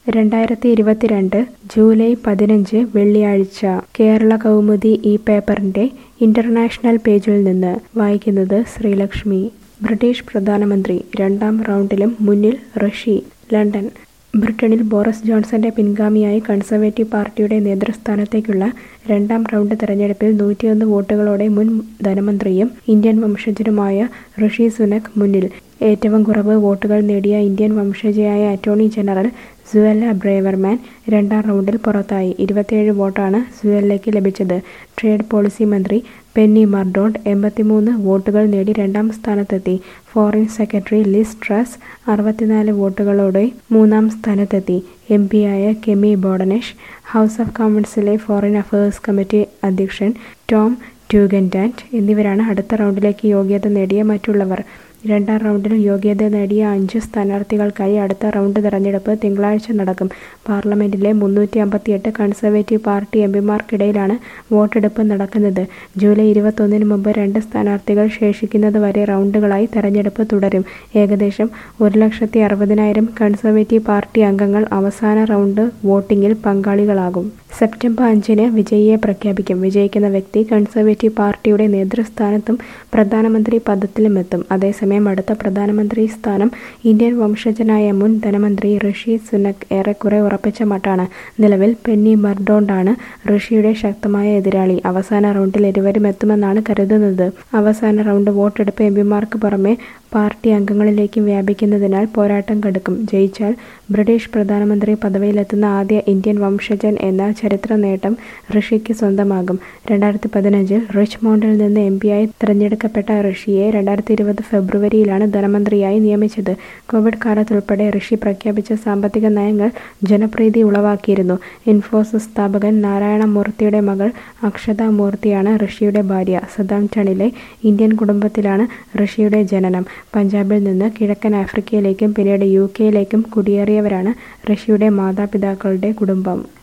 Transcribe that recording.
രണ്ടായിരത്തി ഇരുപത്തിരണ്ട് ജൂലൈ പതിനഞ്ച് വെള്ളിയാഴ്ച കേരള കൗമുദി ഈ പേപ്പറിന്റെ ഇന്റർനാഷണൽ പേജിൽ നിന്ന് വായിക്കുന്നത് ശ്രീലക്ഷ്മി ബ്രിട്ടീഷ് പ്രധാനമന്ത്രി രണ്ടാം റൗണ്ടിലും മുന്നിൽ ഋഷി ലണ്ടൻ ബ്രിട്ടനിൽ ബോറിസ് ജോൺസന്റെ പിൻഗാമിയായി കൺസർവേറ്റീവ് പാർട്ടിയുടെ നേതൃസ്ഥാനത്തേക്കുള്ള രണ്ടാം റൗണ്ട് തെരഞ്ഞെടുപ്പിൽ നൂറ്റിയൊന്ന് വോട്ടുകളോടെ മുൻ ധനമന്ത്രിയും ഇന്ത്യൻ വംശജനുമായ ഋഷി സുനക് മുന്നിൽ ഏറ്റവും കുറവ് വോട്ടുകൾ നേടിയ ഇന്ത്യൻ വംശജയായ അറ്റോർണി ജനറൽ സുവല്ല ബ്രേവർമാൻ രണ്ടാം റൗണ്ടിൽ പുറത്തായി ഇരുപത്തിയേഴ് വോട്ടാണ് സുവല്ലയ്ക്ക് ലഭിച്ചത് ട്രേഡ് പോളിസി മന്ത്രി പെന്നി മർഡോട്ട് എൺപത്തിമൂന്ന് വോട്ടുകൾ നേടി രണ്ടാം സ്ഥാനത്തെത്തി ഫോറിൻ സെക്രട്ടറി ലിസ് ട്രസ് അറുപത്തിനാല് വോട്ടുകളോടെ മൂന്നാം സ്ഥാനത്തെത്തി എം പിയായ കെമി ബോഡനേഷ് ഹൗസ് ഓഫ് കോമൺസിലെ ഫോറിൻ അഫയേഴ്സ് കമ്മിറ്റി അധ്യക്ഷൻ ടോം ട്യൂഗൻഡാൻറ്റ് എന്നിവരാണ് അടുത്ത റൗണ്ടിലേക്ക് യോഗ്യത നേടിയ മറ്റുള്ളവർ രണ്ടാം റൗണ്ടിൽ യോഗ്യത നേടിയ അഞ്ച് സ്ഥാനാർത്ഥികൾക്കായി അടുത്ത റൗണ്ട് തെരഞ്ഞെടുപ്പ് തിങ്കളാഴ്ച നടക്കും പാർലമെന്റിലെ മുന്നൂറ്റി അമ്പത്തിയെട്ട് കൺസർവേറ്റീവ് പാർട്ടി എംപിമാർക്കിടയിലാണ് വോട്ടെടുപ്പ് നടക്കുന്നത് ജൂലൈ ഇരുപത്തൊന്നിന് മുമ്പ് രണ്ട് സ്ഥാനാർത്ഥികൾ ശേഷിക്കുന്നതുവരെ റൗണ്ടുകളായി തെരഞ്ഞെടുപ്പ് തുടരും ഏകദേശം ഒരു ലക്ഷത്തി അറുപതിനായിരം കൺസർവേറ്റീവ് പാർട്ടി അംഗങ്ങൾ അവസാന റൗണ്ട് വോട്ടിംഗിൽ പങ്കാളികളാകും സെപ്റ്റംബർ അഞ്ചിന് വിജയിയെ പ്രഖ്യാപിക്കും വിജയിക്കുന്ന വ്യക്തി കൺസർവേറ്റീവ് പാർട്ടിയുടെ നേതൃസ്ഥാനത്തും പ്രധാനമന്ത്രി പദത്തിലുമെത്തും അതേസമയം അടുത്ത പ്രധാനമന്ത്രി സ്ഥാനം ഇന്ത്യൻ വംശജനായ മുൻ ധനമന്ത്രി ഋഷി സുനക് ഏറെക്കുറെ ഉറപ്പിച്ച മട്ടാണ് നിലവിൽ പെന്നി മർഡോണ്ടാണ് ഋഷിയുടെ ശക്തമായ എതിരാളി അവസാന റൗണ്ടിൽ ഇരുവരും എത്തുമെന്നാണ് കരുതുന്നത് അവസാന റൗണ്ട് വോട്ടെടുപ്പ് എംപിമാർക്ക് പുറമെ പാർട്ടി അംഗങ്ങളിലേക്കും വ്യാപിക്കുന്നതിനാൽ പോരാട്ടം കടുക്കും ജയിച്ചാൽ ബ്രിട്ടീഷ് പ്രധാനമന്ത്രി പദവിയിലെത്തുന്ന ആദ്യ ഇന്ത്യൻ വംശജൻ എന്ന ചരിത്ര നേട്ടം ഋഷിക്ക് സ്വന്തമാകും രണ്ടായിരത്തി പതിനഞ്ചിൽ റിച്ച്മോണ്ടിൽ നിന്ന് എം പിയായി തിരഞ്ഞെടുക്കപ്പെട്ട ഋഷിയെ രണ്ടായിരത്തി ഇരുപത് ഫെബ്രുവരിയിലാണ് ധനമന്ത്രിയായി നിയമിച്ചത് കോവിഡ് കാലത്തുൾപ്പെടെ ഋഷി പ്രഖ്യാപിച്ച സാമ്പത്തിക നയങ്ങൾ ജനപ്രീതി ഉളവാക്കിയിരുന്നു ഇൻഫോസിസ് സ്ഥാപകൻ നാരായണ മൂർത്തിയുടെ മകൾ അക്ഷത മൂർത്തിയാണ് ഋഷിയുടെ ഭാര്യ സദാം ടണിലെ ഇന്ത്യൻ കുടുംബത്തിലാണ് ഋഷിയുടെ ജനനം പഞ്ചാബിൽ നിന്ന് കിഴക്കൻ ആഫ്രിക്കയിലേക്കും പിന്നീട് യു കെയിലേക്കും കുടിയേറിയവരാണ് ഋഷിയുടെ മാതാപിതാക്കളുടെ കുടുംബം